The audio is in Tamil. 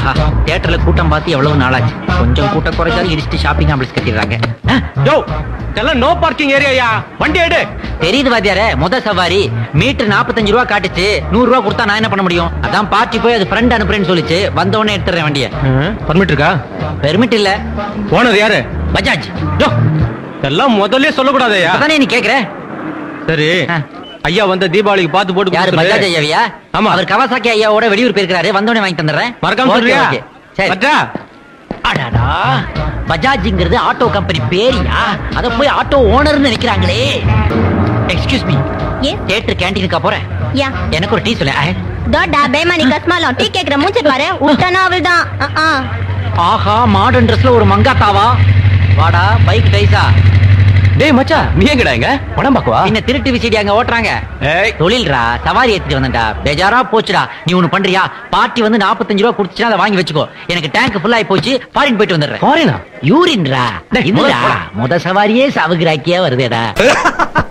ஆஹா தியேட்டர்ல கூட்டம் பார்த்து எவ்வளவு நாளாச்சு கொஞ்சம் கூட்டம் குறைச்சாலும் இடிச்சுட்டு ஷாப்பிங் காம்ப்ளெக்ஸ் கட்டிடுறாங்க ஆ, யோ இதெல்லாம் நோ பார்க்கிங் ஏரியாயா வண்டி எடு தெரியுது வாத்தியாரே முத சவாரி மீட்டர் 45 ரூபா காட்டுச்சு நூறு ரூபா கொடுத்தா நான் என்ன பண்ண முடியும் அதான் பார்ட்டி போய் அது ஃப்ரெண்ட் அனுப்புறேன்னு சொல்லிச்சு வந்த உடனே எடுத்துறேன் வண்டிய பர்மிட் இருக்கா பெர்மிட் இல்ல ஓனர் யாரு பஜாஜ் யோ இதெல்லாம் முதல்ல சொல்லக்கூடாதயா அதானே நீ கேக்குற சரி ஆ. ஐயா வந்த தீபாவளிக்கு பார்த்து போட்டு யாரு கொடுத்துரு. பஜாஜ் ஐயாவியா ஆமா. அவர் கவாசாக்கி ஐயாவோட வெளியூர் போயிருக்காரு வந்தோடனே வாங்கி தந்துடுறேன் மறக்காம ஓகே, சொல்றியா ஓகே. சரி பட்டா அடடா பஜாஜ்ங்கிறது ஆட்டோ கம்பெனி பேரியா அத போய் ஆட்டோ ஓனர்னு நினைக்கிறாங்களே எக்ஸ்கியூஸ் மீ எஸ் தியேட்டர் கேண்டீனுக்கா போறேன் யா எனக்கு ஒரு டீ சொல்ல தோடா பேமானி கஸ்மாலம் டீ கேக்குற மூஞ்சி பாரு உட்டனா அவள் தான் ஆஹா மாடர்ன் ட்ரெஸ்ல ஒரு மங்காத்தாவா வாடா பைக் டைஸா டேய் மச்சா நீ எங்கடா எங்க படம் பாக்கவா பின்ன திருட்டு விசிடி அங்க ஓட்டுறாங்க ஏய் தொழில்ரா சவாரி ஏத்திட்டு வந்தேன்டா பேஜாரா போச்சுடா நீ ஒண்ணு பண்றியா பார்ட்டி வந்து 45 ரூபா குடுத்துச்சுன்னா அதை வாங்கி வச்சுக்கோ எனக்கு டேங்க் ஃபுல் ஆயி போச்சு ஃபாரின் போயிட்டு வந்துடுறேன் ஃபாரினா யூரின்ரா டேய், இதுடா முதல்ல போடா. முத சவாரியே சவுகிராக்கியா வருதேடா